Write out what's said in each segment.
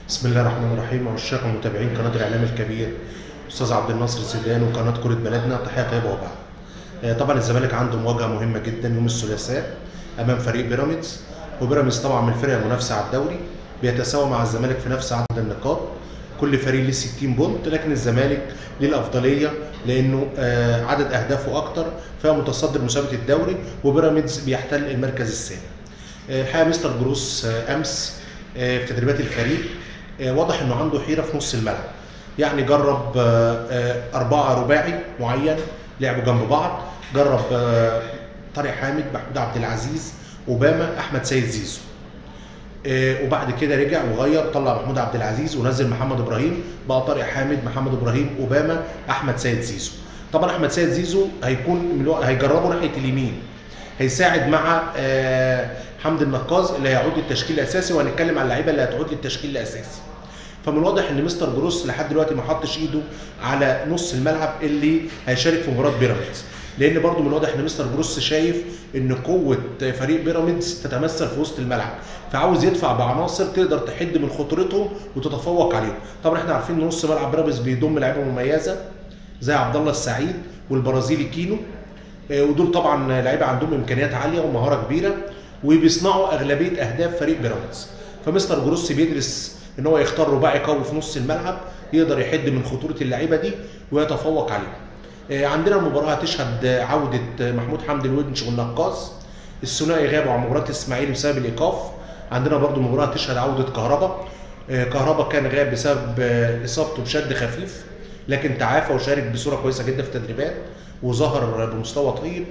بسم الله الرحمن الرحيم عشاق ومتابعين قناه الاعلام الكبير استاذ عبد الناصر زيدان وقناه كره بلدنا تحيه طيبه وبعد آه، طبعا الزمالك عنده مواجهه مهمه جدا يوم الثلاثاء امام فريق بيراميدز وبيراميدز طبعا من الفرق المنافسه على الدوري بيتساوى مع الزمالك في نفس عدد النقاط كل فريق ليه 60 بونت لكن الزمالك ليه الافضليه لانه آه، عدد اهدافه اكتر فمتصدر مسابقه الدوري وبيراميدز بيحتل المركز الثاني آه، الحقيقه مستر جروس آه، امس آه، في تدريبات الفريق آه، واضح انه عنده حيره في نص الملعب يعني جرب آه، آه، أربعة رباعي معين لعبوا جنب بعض جرب آه، طارق حامد محمود عبد العزيز أوباما أحمد سيد زيزو آه، وبعد كده رجع وغير طلع محمود عبد العزيز ونزل محمد ابراهيم بقى طارق حامد محمد ابراهيم اوباما احمد سيد زيزو طبعا احمد سيد زيزو هيكون من الوقت هيجربه ناحيه اليمين هيساعد مع آه، حمد النقاز اللي هيعود للتشكيل الاساسي وهنتكلم على اللعيبه اللي هتعود للتشكيل الاساسي فمن الواضح ان مستر جروس لحد دلوقتي ما حطش ايده على نص الملعب اللي هيشارك في مباراه بيراميدز لان برضو من الواضح ان مستر جروس شايف ان قوه فريق بيراميدز تتمثل في وسط الملعب فعاوز يدفع بعناصر تقدر تحد من خطورتهم وتتفوق عليهم طبعا احنا عارفين ان نص ملعب بيراميدز بيضم لعيبه مميزه زي عبد الله السعيد والبرازيلي كينو آه، ودول طبعا لعيبه عندهم امكانيات عاليه ومهاره كبيره وبيصنعوا اغلبيه اهداف فريق بيراميدز فمستر جروس بيدرس ان هو يختار رباعي قوي في نص الملعب يقدر يحد من خطوره اللعيبه دي ويتفوق عليهم آه، عندنا المباراه هتشهد عوده محمود حمدي الونش والنقاص الثنائي غابوا عن مباراه الاسماعيلي بسبب الايقاف عندنا برضو مباراه هتشهد عوده كهربا آه، كهربا كان غاب بسبب آه، اصابته بشد خفيف لكن تعافى وشارك بصوره كويسه جدا في التدريبات وظهر بمستوى طيب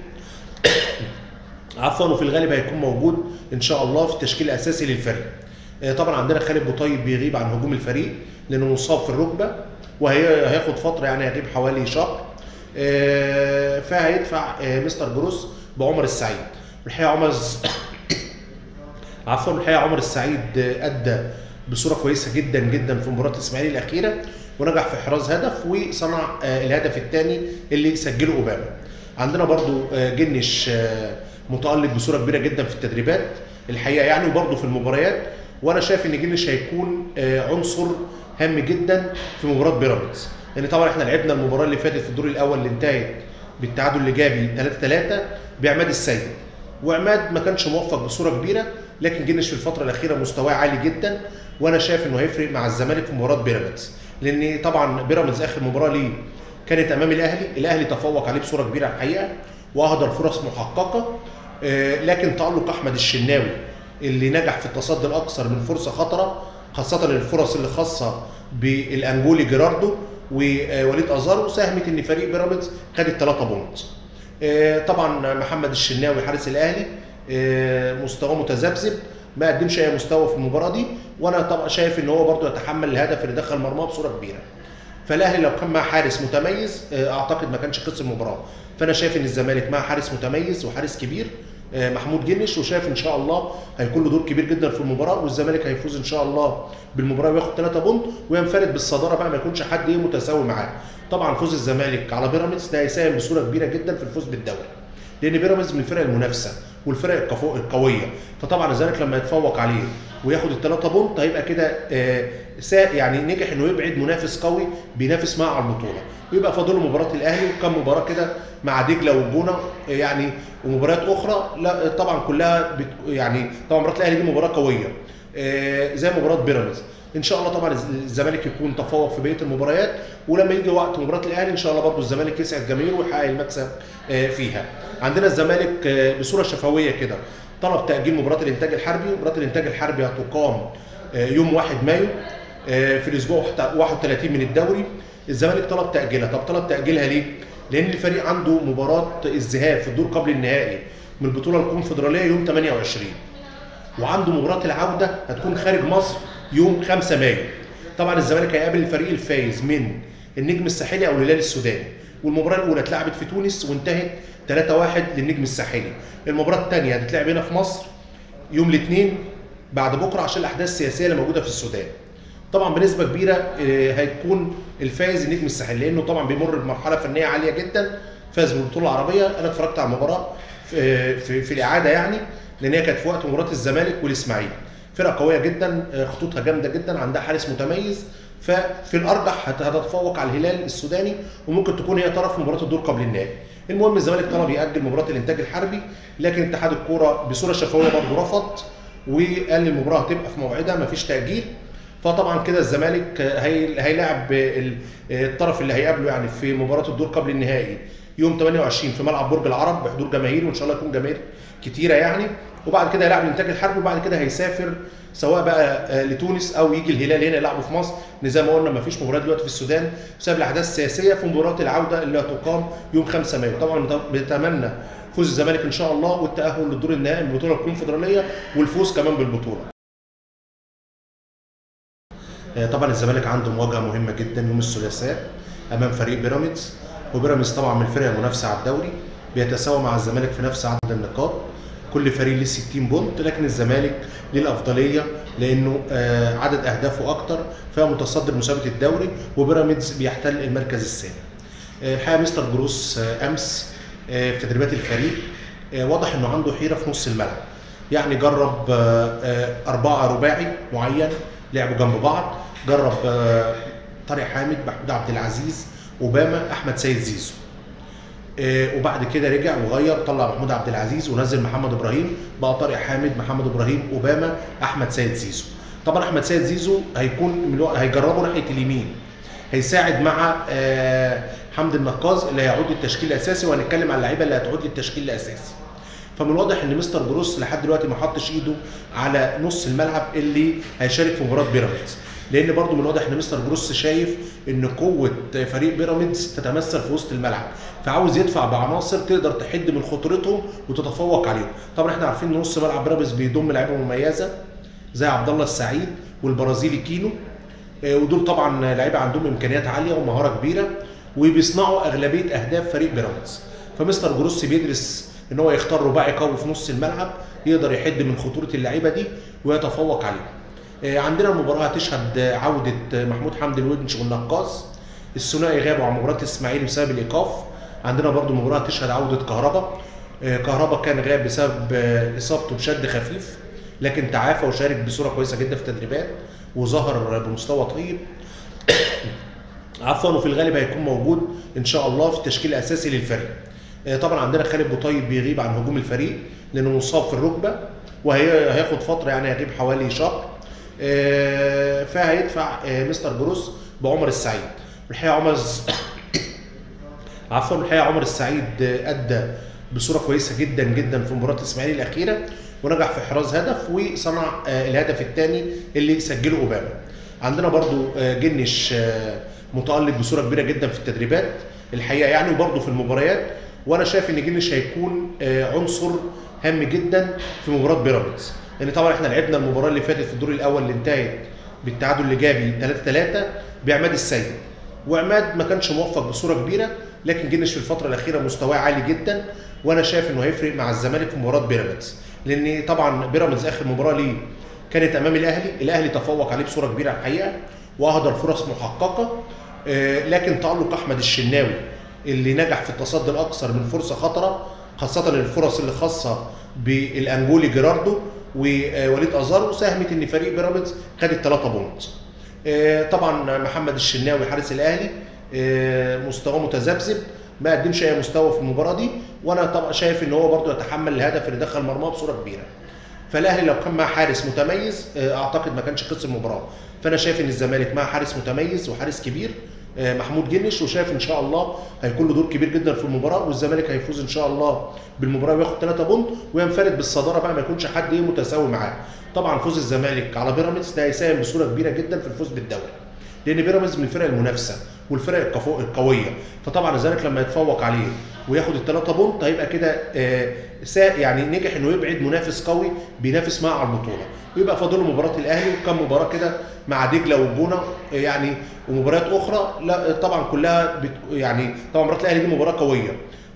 عفوا وفي الغالب هيكون موجود ان شاء الله في التشكيل الاساسي للفريق آه، طبعا عندنا خالد بوطيب بيغيب عن هجوم الفريق لانه مصاب في الركبه وهياخد فتره يعني هيغيب حوالي شهر آه، فهيدفع آه، مستر جروس بعمر السعيد الحقيقه عمر الز- عفوا الحقيقه عمر السعيد آه، ادى بصوره كويسه جدا جدا في مباراه الاسماعيلي الاخيره ونجح في احراز هدف وصنع آه، الهدف الثاني اللي سجله اوباما عندنا برضو آه، جنش آه، متالق بصوره كبيره جدا في التدريبات الحقيقه يعني وبرضو في المباريات وانا شايف ان جنش هيكون آه، عنصر هام جدا في مباراه بيراميدز لان طبعا احنا لعبنا المباراه اللي فاتت في الدور الاول اللي انتهت بالتعادل الايجابي 3 3 بعماد السيد وعماد ما كانش موفق بصوره كبيره لكن جنش في الفتره الاخيره مستواه عالي جدا وانا شايف انه هيفرق مع الزمالك في مباراه بيراميدز لان طبعا بيراميدز اخر مباراه ليه كانت امام الاهلي الاهلي تفوق عليه بصوره كبيره الحقيقه واهدر فرص محققه آه، لكن تالق احمد الشناوي اللي نجح في التصدي الاكثر من فرصه خطره خاصه الفرص اللي خاصه بالانجولي جيراردو ووليد ازارو ساهمت ان فريق بيراميدز خد الثلاثه بونت آه، طبعا محمد الشناوي حارس الاهلي آه، مستواه متذبذب ما قدمش اي مستوى في المباراه دي وانا طبعا شايف ان هو برضه يتحمل الهدف اللي دخل مرماه بصوره كبيره فالاهلي لو كان مع حارس متميز آه، اعتقد ما كانش خسر المباراه فانا شايف ان الزمالك مع حارس متميز وحارس كبير آه، محمود جنش وشايف ان شاء الله هيكون له دور كبير جدا في المباراه والزمالك هيفوز ان شاء الله بالمباراه وياخد 3 بونت وينفرد بالصداره بقى ما يكونش حد ايه متساوي معاه طبعا فوز الزمالك على بيراميدز ده هيساهم بصوره كبيره جدا في الفوز بالدوري لان بيراميدز من الفرق المنافسه والفرق القفو- القويه فطبعا الزمالك لما يتفوق عليه وياخد الثلاثه بونت هيبقى كده آه، سا- يعني نجح انه يبعد منافس قوي بينافس معه على البطوله ويبقى فاضل له مباراه الاهلي وكم مباراه كده مع دجله والجونه آه، يعني ومباريات اخرى لا طبعا كلها بت يعني طبعا مباراه الاهلي دي مباراه قويه آه، زي مباراه بيراميدز ان شاء الله طبعا الز- الزمالك يكون تفوق في بقيه المباريات ولما يجي وقت مباراه الاهلي ان شاء الله برضو الزمالك يسعد جماهيره ويحقق المكسب آه، فيها عندنا الزمالك آه، بصوره شفويه كده طلب تاجيل مباراه الانتاج الحربي مباراه الانتاج الحربي هتقام آه، يوم 1 مايو آه، في الاسبوع 31 من الدوري الزمالك طلب تاجيلها طب طلب تاجيلها ليه لان الفريق عنده مباراه الذهاب في الدور قبل النهائي من البطوله الكونفدراليه يوم 28 وعنده مباراه العوده هتكون خارج مصر يوم 5 مايو طبعا الزمالك هيقابل الفريق الفايز من النجم الساحلي او الهلال السوداني والمباراه الاولى اتلعبت في تونس وانتهت 3-1 للنجم الساحلي المباراه الثانيه هتتلعب هنا في مصر يوم الاثنين بعد بكره عشان الاحداث السياسيه اللي موجوده في السودان طبعا بنسبه كبيره آه، هيكون الفايز النجم الساحلي لانه طبعا بيمر بمرحله فنيه عاليه جدا فاز بالبطوله العربيه انا اتفرجت على المباراه في, في, في الاعاده يعني لان هي كانت في وقت مباراه الزمالك والاسماعيلي فرقه قويه جدا آه، خطوطها جامده جدا عندها حارس متميز ففي الارجح هت- هتتفوق على الهلال السوداني وممكن تكون هي طرف مباراه الدور قبل النهائي المهم الزمالك طلب ياجل مباراه الانتاج الحربي لكن اتحاد الكوره بصوره شفويه برضه رفض وقال المباراه هتبقى في موعدها مفيش تاجيل فطبعا كده الزمالك هي... هيلاعب ال- الطرف اللي هيقابله يعني في مباراه الدور قبل النهائي يوم 28 في ملعب برج العرب بحضور جماهير وان شاء الله يكون جماهير كتيره يعني وبعد كده هيلاعب الانتاج الحربي وبعد كده هيسافر سواء بقى آه، لتونس او يجي الهلال هنا يلعبوا في مصر لان زي ما قلنا ما فيش مباراه دلوقتي في السودان بسبب الاحداث السياسيه في مباراه العوده اللي هتقام يوم 5 مايو طبعا بنتمنى فوز الزمالك ان شاء الله والتاهل للدور النهائي من البطوله الكونفدراليه والفوز كمان بالبطوله آه، طبعا الزمالك عنده مواجهه مهمه جدا يوم الثلاثاء امام فريق بيراميدز وبيراميدز طبعا من الفرق المنافسه على الدوري بيتساوى مع الزمالك في نفس عدد النقاط كل فريق ليه 60 بونت لكن الزمالك ليه الافضليه لانه آه، عدد اهدافه اكتر فمتصدر مسابقه الدوري وبيراميدز بيحتل المركز السابع آه، الحقيقه مستر جروس آه، امس آه، في تدريبات الفريق آه، واضح انه عنده حيره في نص الملعب يعني جرب آه، آه، أربعة رباعي معين لعبوا جنب بعض جرب آه، طارق حامد محمود عبد العزيز اوباما احمد سيد زيزو آه، وبعد كده رجع وغير طلع محمود عبد العزيز ونزل محمد ابراهيم بقى طارق حامد محمد ابراهيم اوباما احمد سيد زيزو طبعا احمد سيد زيزو هيكون من الوقت هيجربه ناحيه اليمين هيساعد مع آه، حمد النقاز اللي هيعود للتشكيل الاساسي وهنتكلم على اللعيبه اللي هتعود للتشكيل الاساسي فمن الواضح ان مستر جروس لحد دلوقتي ما حطش ايده على نص الملعب اللي هيشارك في مباراه بيراميدز لان برضو من الواضح ان مستر جروس شايف ان قوه فريق بيراميدز تتمثل في وسط الملعب فعاوز يدفع بعناصر تقدر تحد من خطورتهم وتتفوق عليهم طبعا احنا عارفين ان نص ملعب بيراميدز بيضم لعيبه مميزه زي عبد الله السعيد والبرازيلي كينو آه، ودول طبعا لعيبه عندهم امكانيات عاليه ومهاره كبيره وبيصنعوا اغلبيه اهداف فريق بيراميدز فمستر جروس بيدرس ان هو يختار رباعي قوي في نص الملعب يقدر يحد من خطوره اللعيبه دي ويتفوق عليهم آه، عندنا المباراه هتشهد آه، عوده آه، محمود حمدي الونش والنقاص الثنائي غابوا عن مباراه الاسماعيلي بسبب الايقاف عندنا برضو مباراه هتشهد عوده كهربا آه، كهربا كان غاب بسبب آه، اصابته بشد خفيف لكن تعافى وشارك بصوره كويسه جدا في التدريبات وظهر بمستوى طيب عفوا وفي الغالب هيكون موجود ان شاء الله في التشكيل الاساسي للفريق آه، طبعا عندنا خالد بوطيب بيغيب عن هجوم الفريق لانه مصاب في الركبه وهياخد فتره يعني هيغيب حوالي شهر آه، فهيدفع آه، مستر جروس بعمر السعيد الحقيقه عمر عفوا الحقيقه عمر السعيد آه، ادى بصوره كويسه جدا جدا في مباراه الاسماعيلي الاخيره ونجح في احراز هدف وصنع آه، الهدف الثاني اللي سجله اوباما عندنا برضو آه، جنش آه، متالق بصوره كبيره جدا في التدريبات الحقيقه يعني وبرضو في المباريات وانا شايف ان جنش هيكون آه، عنصر هام جدا في مباراه بيراميدز لان طبعا احنا لعبنا المباراه اللي فاتت في الدور الاول اللي انتهت بالتعادل الايجابي 3 3 بعماد السيد وعماد ما كانش موفق بصوره كبيره لكن جنش في الفتره الاخيره مستواه عالي جدا وانا شايف انه هيفرق مع الزمالك في مباراه بيراميدز لان طبعا بيراميدز اخر مباراه ليه كانت امام الاهلي الاهلي تفوق عليه بصوره كبيره الحقيقه واهدر فرص محققه آه، لكن تالق احمد الشناوي اللي نجح في التصدي الاكثر من فرصه خطره خاصه الفرص اللي خاصه بالانجولي جيراردو ووليد ازارو ساهمت ان فريق بيراميدز خد الثلاثه بونت آه، طبعا محمد الشناوي حارس الاهلي آه، مستواه متذبذب ما قدمش اي مستوى في المباراه دي وانا طبعا شايف ان هو برضه يتحمل الهدف اللي دخل مرماه بصوره كبيره فالاهلي لو كان معاه حارس متميز آه، اعتقد ما كانش خسر المباراه فانا شايف ان الزمالك معاه حارس متميز وحارس كبير آه، محمود جنش وشايف ان شاء الله هيكون له دور كبير جدا في المباراه والزمالك هيفوز ان شاء الله بالمباراه وياخد 3 بونت وينفرد بالصداره بقى ما يكونش حد ايه متساوي معاه طبعا فوز الزمالك على بيراميدز ده هيساهم بصوره كبيره جدا في الفوز بالدوري لان بيراميدز من الفرق المنافسه والفرق القفو- القويه فطبعا الزمالك لما يتفوق عليه وياخد الثلاثه بونت هيبقى كده آه، سا- يعني نجح انه يبعد منافس قوي بينافس معاه على البطوله ويبقى فاضل له مباراه الاهلي وكم مباراه كده مع دجله والجونه آه، يعني ومباريات اخرى لا طبعا كلها بت يعني طبعا مباراه الاهلي دي مباراه قويه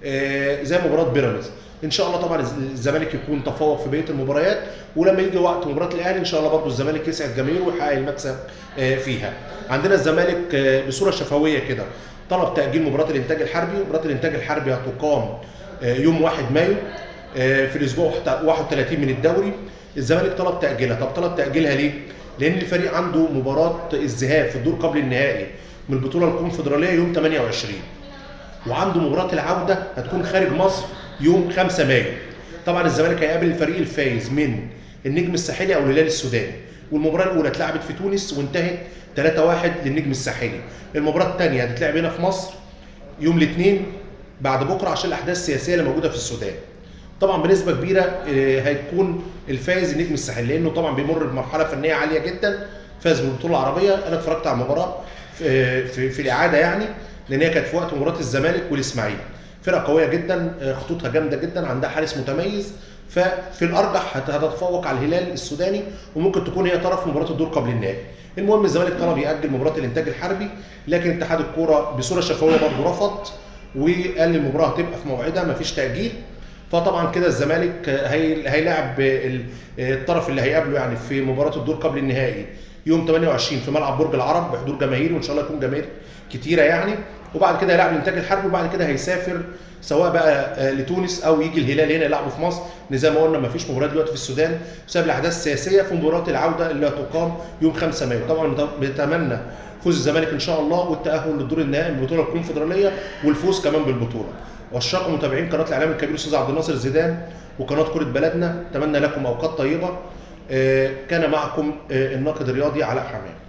آه، زي مباراه بيراميدز ان شاء الله طبعا الزمالك يكون تفوق في بقيه المباريات ولما يجي وقت مباراه الاهلي ان شاء الله برضو الزمالك يسعد جماهيره ويحقق المكسب آه، فيها عندنا الزمالك آه، بصوره شفويه كده طلب تاجيل مباراه الانتاج الحربي مباراه الانتاج الحربي هتقام آه، يوم 1 مايو آه، في الاسبوع 31 من الدوري الزمالك طلب تاجيلها طب طلب تاجيلها ليه لان الفريق عنده مباراه الذهاب في الدور قبل النهائي من البطوله الكونفدراليه يوم 28 وعنده مباراه العوده هتكون خارج مصر يوم 5 مايو طبعا الزمالك هيقابل الفريق الفايز من النجم الساحلي او الهلال السوداني والمباراه الاولى اتلعبت في تونس وانتهت 3-1 للنجم الساحلي المباراه الثانيه هتتلعب هنا في مصر يوم الاثنين بعد بكره عشان الاحداث السياسيه اللي موجوده في السودان طبعا بنسبه كبيره آه، هيكون الفايز النجم الساحلي لانه طبعا بيمر بمرحله فنيه عاليه جدا فاز بالبطوله العربيه انا اتفرجت على المباراه في, في, في الاعاده يعني لان هي كانت في وقت مباراه الزمالك والاسماعيلي فرقه قويه جدا آه، خطوطها جامده جدا عندها حارس متميز ففي الارجح هت- هتتفوق على الهلال السوداني وممكن تكون هي طرف مباراه الدور قبل النهائي المهم الزمالك طلب ياجل مباراه الانتاج الحربي لكن اتحاد الكوره بصوره شفويه برضه رفض وقال المباراه هتبقى في موعدها مفيش تاجيل فطبعا كده الزمالك هي... هيلاعب ال- الطرف اللي هيقابله يعني في مباراه الدور قبل النهائي يوم 28 في ملعب برج العرب بحضور جماهيري وان شاء الله يكون جماهير كتيره يعني وبعد كده هيلاعب الانتاج الحربي وبعد كده هيسافر سواء بقى آه، لتونس او يجي الهلال هنا يلعبه في مصر لان زي ما قلنا مفيش مباراه دلوقتي في السودان بسبب الاحداث السياسيه في مباراه العوده اللي هتقام يوم 5 مايو طبعا بنتمنى فوز الزمالك ان شاء الله والتاهل للدور النهائي من البطوله الكونفدراليه والفوز كمان بالبطوله واشراكم متابعين قناه الاعلام الكبير الاستاذ عبد الناصر زيدان وقناه كره بلدنا اتمنى لكم اوقات طيبه آه، كان معكم آه، الناقد الرياضي علاء حماد